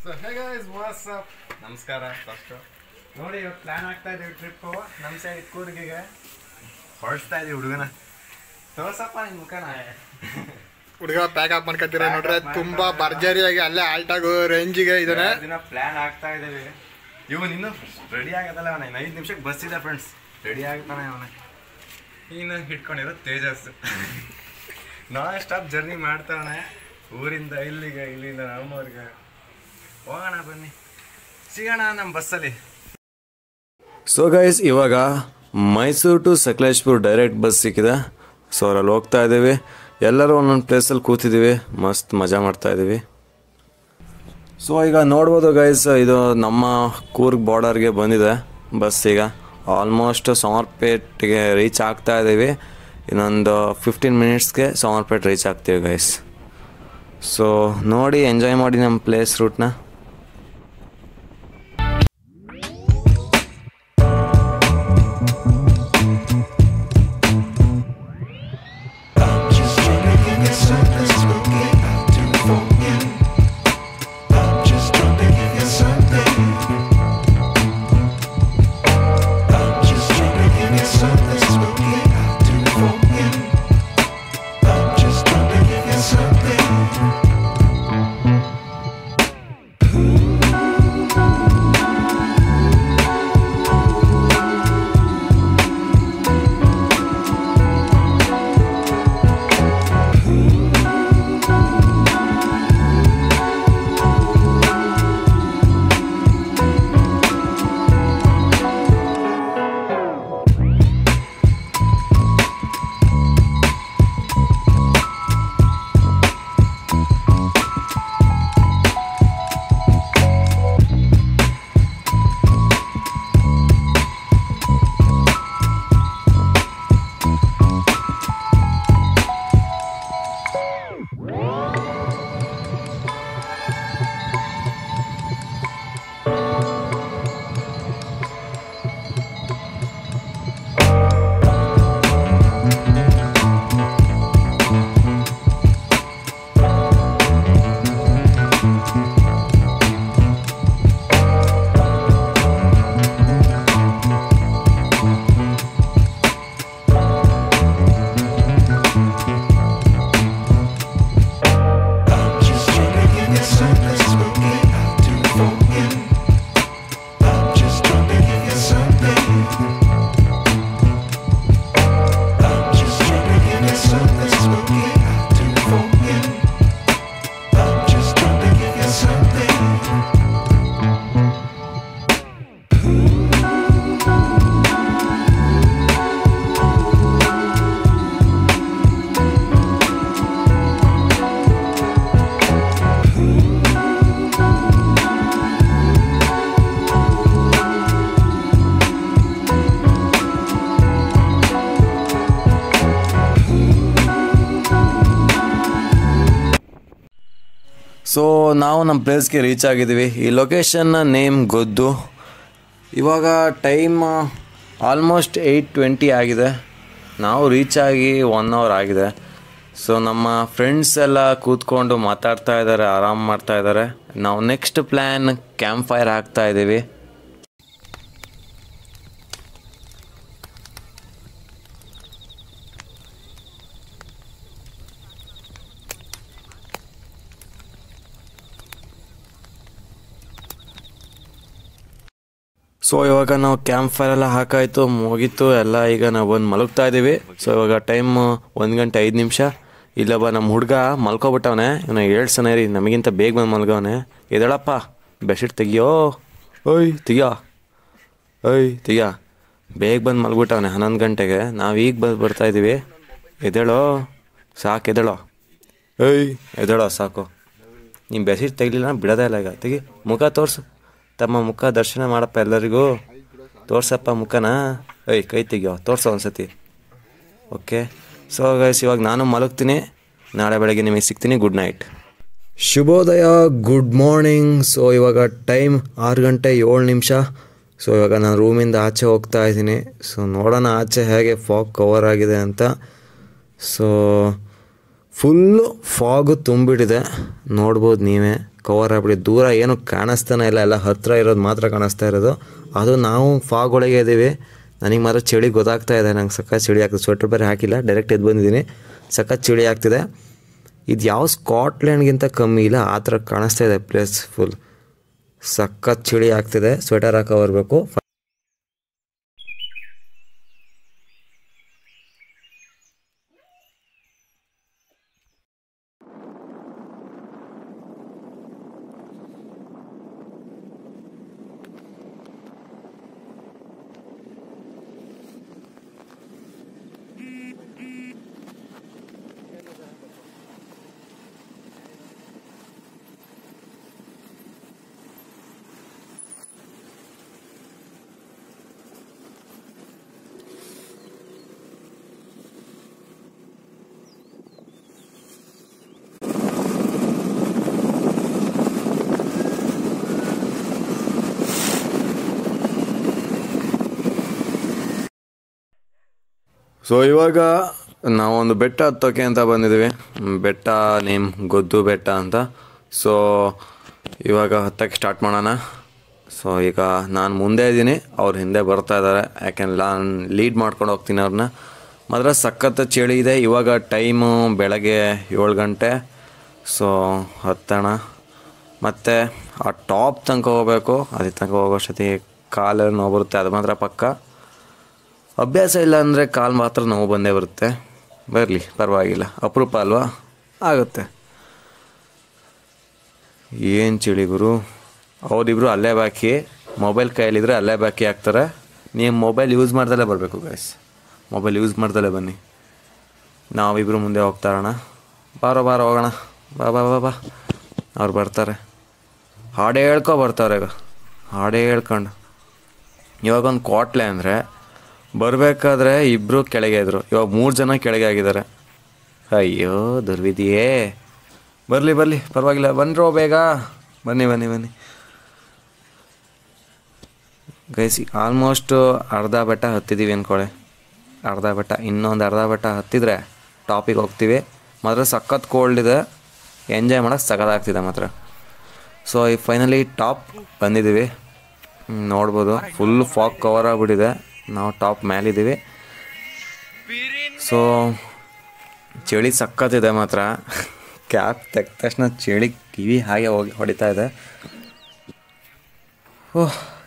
So hey guys what's up ನಮಸ್ಕಾರ first ನೋಡಿ ಇವತ್ತು ಪ್ಲ್ಯಾನ್ ಆಗ್ತಾ ಇದೀವಿ ಟ್ರಿಪ್ಪು ನಮ್ಮ ಸೈಡ್ ಕೂರ್ಗಿಗೆ ಹೊರಡ್ಸ್ತಾ ಇದೀವಿ ಹುಡುಗನ ತೋರ್ಸಪ್ಪ ನಿನ್ನ ಮುಖನ ಹುಡುಗ ಪ್ಯಾಕ್ ಅಪ್ ಮಾಡ್ಕೊತೀರ ನೋಡ್ರೆ ತುಂಬಾ ಭರ್ಜರಿಯಾಗಿ ಅಲ್ಲೇ ಆಲ್ಟ್ ಆಗೋ ರೇಂಜಿಗೆ ಇದಾನೆ ಎರಡು ದಿನ ಪ್ಲ್ಯಾನ್ ಆಗ್ತಾ ಇದೀವಿ ಇವನ್ ಇನ್ನು ರೆಡಿ ಆಗದಲ್ಲ ಅವನ ಇನ್ನು ಐದು ನಿಮಿಷಕ್ಕೆ ಬಸ್ ಇದೆ ಫ್ರೆಂಡ್ಸ್ ರೆಡಿ ಆಗ್ತಾನೆ ಅವನ ಇನ್ನು ಹಿಡ್ಕೊಂಡಿರೋ ತೇಜಸ್ ನಾನ್ ಸ್ಟಾಪ್ ಜರ್ನಿ ಮಾಡ್ತಾವನೆ ಊರಿಂದ ಇಲ್ಲಿಗೆ ಇಲ್ಲಿಂದ ನಮ್ಮೂರಿಗೆ ಹೋಗೋಣ ಬನ್ನಿ ಸಿಗೋಣ ನಮ್ಮ ಬಸ್ಸಲ್ಲಿ ಸೊ ಗೈಸ್ ಇವಾಗ Mysuru to Sakleshpur direct bus ಸಿಕ್ಕಿದೆ ಸೊ ಅವರಲ್ಲಿ ಹೋಗ್ತಾ ಇದ್ದೀವಿ ಎಲ್ಲರೂ ಒಂದೊಂದು ಪ್ಲೇಸಲ್ಲಿ ಕೂತಿದ್ದೀವಿ ಮಸ್ತ್ ಮಜಾ ಮಾಡ್ತಾ ಇದ್ದೀವಿ ಸೊ ಈಗ ನೋಡ್ಬೋದು ಗೈಸ್ ಇದು ನಮ್ಮ ಕೂರ್ಗ್ ಬಾರ್ಡರ್ಗೆ ಬಂದಿದೆ ಬಸ್ ಈಗ ಆಲ್ಮೋಸ್ಟ್ ಸೋಮರ್ಪೇಟ್ಗೆ ರೀಚ್ ಆಗ್ತಾ ಇದ್ದೀವಿ ಇನ್ನೊಂದು ಫಿಫ್ಟೀನ್ ಮಿನಿಟ್ಸ್ಗೆ ಸೋಮರ್ಪೇಟ್ ರೀಚ್ ಆಗ್ತೀವಿ ಗೈಸ್ ಸೊ ನೋಡಿ ಎಂಜಾಯ್ ಮಾಡಿ ನಮ್ಮ ಪ್ಲೇಸ್ ರೂಟ್ನ Just trying to give you something spooky out to for you. I'm just trying to give you something. I'm just trying to give you something spooky out to for you. I'm just trying to give you something. I'm just trying to give you something spooky out to for you. I'm just trying to give you something. I'm just trying to give you something spooky out to for you. I'm just trying to give you something. So ನಾವು ನಮ್ಮ ಪ್ಲೇಸ್ಗೆ reach ಆಗಿದ್ದೀವಿ ಈ ಲೊಕೇಶನ್ನ name ಗೊದ್ದು ಇವಾಗ time almost eight twenty ಆಗಿದೆ ನಾವು reach ಆಗಿ one hour ಆಗಿದೆ ಸೊ ನಮ್ಮ ಫ್ರೆಂಡ್ಸ್ ಎಲ್ಲ ಕೂತ್ಕೊಂಡು ಮಾತಾಡ್ತಾ ಇದ್ದಾರೆ ಆರಾಮ್ ಮಾಡ್ತಾ ಇದ್ದಾರೆ ನಾವು ನೆಕ್ಸ್ಟ್ ಪ್ಲ್ಯಾನ್ ಕ್ಯಾಂಪ್ ಫೈರ್ ಹಾಕ್ತಾ ಇದ್ದೀವಿ ಸೊ ಇವಾಗ ನಾವು ಕ್ಯಾಂಪ್ ಫೈರ್ ಎಲ್ಲ ಹಾಕಾಯ್ತು ಮುಗೀತು ಎಲ್ಲ ಈಗ ನಾವು ಬಂದು ಮಲಗ್ತಾ ಇದ್ದೀವಿ ಸೊ ಇವಾಗ ಟೈಮ್ ಒಂದು ಗಂಟೆ ಐದು ನಿಮಿಷ ಇಲ್ಲೊಬ್ಬ ನಮ್ಮ ಹುಡುಗ ಮಲ್ಕೊಬಿಟ್ಟವನೆ ಇವನ ಹೇಳ್ಸನೆ ರೀ ನಮಗಿಂತ ಬೇಗ ಬಂದು ಮಲ್ಗವನೆ ಎದಳಪ್ಪ ಬೆಡ್ಶೀಟ್ ತೆಗಿಯೋ ಓಯ್ ತೆಗಿಯೋ ಓಯ್ ತೆಗಿಯೋ ಬೇಗ ಬಂದು ಮಲ್ಬಿಟ್ಟವನೆ ಹನ್ನೊಂದು ಗಂಟೆಗೆ ನಾವು ಈಗ ಬಂದು ಬರ್ತಾ ಇದ್ದೀವಿ ಎದೇಳೋ ಸಾಕು ಎದೇಳೋ ಏಯ್ ಎದೇಳೋ ಸಾಕು ನೀನು ಬೆಡ್ಶೀಟ್ ತೆಗಿಲಿಲ್ಲ ಬಿಡೋದೇ ಇಲ್ಲ ಈಗ ತೆಗಿ ಮುಖ ತೋರಿಸು ತಮ್ಮ ಮುಖ ದರ್ಶನ ಮಾಡಪ್ಪ ಎಲ್ಲರಿಗೂ ತೋರ್ಸಪ್ಪ ಮುಖನ ಏಯ್ ಕೈ ತೆಗಿಯೋ ತೋರ್ಸೋ ಒಂದ್ಸತಿ ಓಕೆ ಸೊ ಗೈಸ್ ಇವಾಗ ನಾನು ಮಲಗ್ತೀನಿ ನಾಳೆ ಬೆಳಗ್ಗೆ ನಿಮಗೆ ಸಿಗ್ತೀನಿ ಗುಡ್ ನೈಟ್ ಶುಭೋದಯ ಗುಡ್ ಮಾರ್ನಿಂಗ್ ಸೊ ಇವಾಗ ಟೈಮ್ ಆರು ಗಂಟೆ ಏಳು ನಿಮಿಷ ಸೊ ಇವಾಗ ನಾನು ರೂಮಿಂದ ಆಚೆ ಹೋಗ್ತಾ ಇದ್ದೀನಿ ಸೊ ನೋಡೋಣ ಆಚೆ ಹೇಗೆ ಫಾಗ್ ಕವರ್ ಆಗಿದೆ ಅಂತ ಸೊ ಫುಲ್ಲು ಫಾಗು ತುಂಬಿಟ್ಟಿದೆ ನೋಡ್ಬೋದು ನೀವೇ ಕವರ್ ಆಗ್ಬಿಡಿ ದೂರ ಏನು ಕಾಣಿಸ್ತಾನೆ ಇಲ್ಲ ಎಲ್ಲ ಹತ್ತಿರ ಇರೋದು ಮಾತ್ರ ಕಾಣಿಸ್ತಾ ಇರೋದು ಅದು ನಾವು ಫಾಗ್ ಒಳಗೆ ಇದ್ದೀವಿ ನನಗೆ ಮಾತ್ರ ಚಳಿ ಗೊತ್ತಾಗ್ತಾ ಇದೆ ನಂಗೆ ಸಖತ್ ಚಳಿ ಆಗ್ತದೆ ಸ್ವೆಟರ್ ಬೇರೆ ಹಾಕಿಲ್ಲ ಡೈರೆಕ್ಟ್ ಎದ್ದು ಬಂದಿದ್ದೀನಿ ಸಖತ್ ಚಳಿ ಆಗ್ತಿದೆ ಇದು ಯಾವ ಸ್ಕಾಟ್ಲ್ಯಾಂಡ್ಗಿಂತ ಕಮ್ಮಿ ಇಲ್ಲ ಆ ಥರ ಕಾಣಿಸ್ತಾ ಇದೆ ಪ್ಲೇಸ್ ಫುಲ್ ಸಖತ್ ಚಳಿ ಆಗ್ತಿದೆ ಸ್ವೆಟರ್ ಹಾಕೋ ಬರಬೇಕು ಸೊ ಇವಾಗ ನಾವೊಂದು ಬೆಟ್ಟ ಹತ್ತೋಕೆ ಅಂತ ಬಂದಿದ್ದೀವಿ ಮ್, ಬೆಟ್ಟ ನೇಮ್ ಗೊದ್ದು ಬೆಟ್ಟ ಅಂತ ಸೊ ಇವಾಗ ಹತ್ತಕ್ಕೆ ಸ್ಟಾರ್ಟ್ ಮಾಡೋಣ ಸೊ ಈಗ ನಾನು ಮುಂದೆ ಇದ್ದೀನಿ ಅವ್ರು ಹಿಂದೆ ಬರ್ತಾ ಇದ್ದಾರೆ ಯಾಕೆಂದ್ರೆ ನಾನು ಲೀಡ್ ಮಾಡ್ಕೊಂಡು ಹೋಗ್ತೀನಿ ಅವ್ರನ್ನ ಮಾತ್ರ ಸಖತ್ ಚಳಿ ಇದೆ ಇವಾಗ ಟೈಮು ಬೆಳಗ್ಗೆ ಏಳು ಗಂಟೆ ಸೊ ಹತ್ತೋಣ ಮತ್ತು ಆ ಟಾಪ್ ತನಕ ಹೋಗಬೇಕು ಅದೇ ತನಕ ಹೋಗೋಷ್ಟೊತ್ತಿಗೆ ಕಾಲೆಲ್ಲ ನೋವು ಬರುತ್ತೆ ಅದು ಮಾತ್ರ ಪಕ್ಕ ಅಭ್ಯಾಸ ಇಲ್ಲ ಅಂದರೆ ಕಾಲು ಮಾತ್ರ ನೋವು ಬಂದೇ ಬರುತ್ತೆ ಬರಲಿ ಪರವಾಗಿಲ್ಲ ಅಪರೂಪ ಅಲ್ವಾ ಆಗುತ್ತೆ ಏನು ಚಳಿ ಗುರು ಅವರಿಬ್ರು ಅಲ್ಲೇ ಬಾಕಿ ಮೊಬೈಲ್ ಕೈಯಲ್ಲಿದ್ದರೆ ಅಲ್ಲೇ ಬಾಕಿ ಹಾಕ್ತಾರೆ ನೀವು ಮೊಬೈಲ್ ಯೂಸ್ ಮಾಡ್ದಲೇ ಬರಬೇಕು ಗೈಸ್ ಮೊಬೈಲ್ ಯೂಸ್ ಮಾಡ್ದಲೇ ಬನ್ನಿ ನಾವಿಬ್ಬರು ಮುಂದೆ ಹೋಗ್ತಾ ಇರೋಣ ಬಾರೋ ಬಾರೋ ಹೋಗೋಣ ಬಾ ಬಾ ಬಾ ಬಾ ಅವ್ರು ಬರ್ತಾರೆ ಹಾಡೇ ಹೇಳ್ಕೊ ಬರ್ತಾರೆ ಈಗ ಹಾಡೇ ಹೇಳ್ಕೊಂಡು ಇವಾಗ ಒಂದು ಕ್ವಾಟ್ಲೆ ಅಂದರೆ ಬರಬೇಕಾದ್ರೆ ಇಬ್ಬರು ಕೆಳಗೆ ಇದ್ರು ಇವಾಗ ಮೂರು ಜನ ಕೆಳಗೆ ಆಗಿದ್ದಾರೆ ಅಯ್ಯೋ ದುರ್ವಿಧಿಯೇ ಬರಲಿ ಬರಲಿ ಪರವಾಗಿಲ್ಲ ಬಂದ್ರೋ ಬೇಗ ಬನ್ನಿ ಬನ್ನಿ ಬನ್ನಿ ಗೈಸಿ ಆಲ್ಮೋಸ್ಟ್ ಅರ್ಧ ಬೆಟ್ಟ ಹತ್ತಿದ್ದೀವಿ ಅಂದ್ಕೊಳ್ಳಿ ಅರ್ಧ ಬೆಟ್ಟ ಇನ್ನೊಂದು ಅರ್ಧ ಬೆಟ್ಟ ಹತ್ತಿದ್ರೆ ಟಾಪಿಗೆ ಹೋಗ್ತೀವಿ ಮಾತ್ರ ಸಖತ್ ಕೋಲ್ಡ್ ಇದೆ ಎಂಜಾಯ್ ಮಾಡೋಕ್ಕೆ ಸಖತ್ತಾಗ್ತಿದೆ ಮಾತ್ರ ಸೊ ಈ ಫೈನಲಿ ಟಾಪ್ ಬಂದಿದ್ದೀವಿ ಹ್ಮ್, ನೋಡ್ಬೋದು ಫುಲ್ ಫಾಗ್ ಕವರ್ ಆಗಿಬಿಟ್ಟಿದೆ ನಾವು ಟಾಪ್ ಮೇಲಿದ್ದೀವಿ ಸೊ ಚಳಿ ಸಖತ್ತಿದೆ ಮಾತ್ರ ಕ್ಯಾಪ್ ತೆಗ್ದ ತಕ್ಷಣ ಚಳಿ ಕಿವಿ ಹಾಗೆ ಹೋಗಿ ಹೊಡಿತಾ ಇದೆ ಓಹ್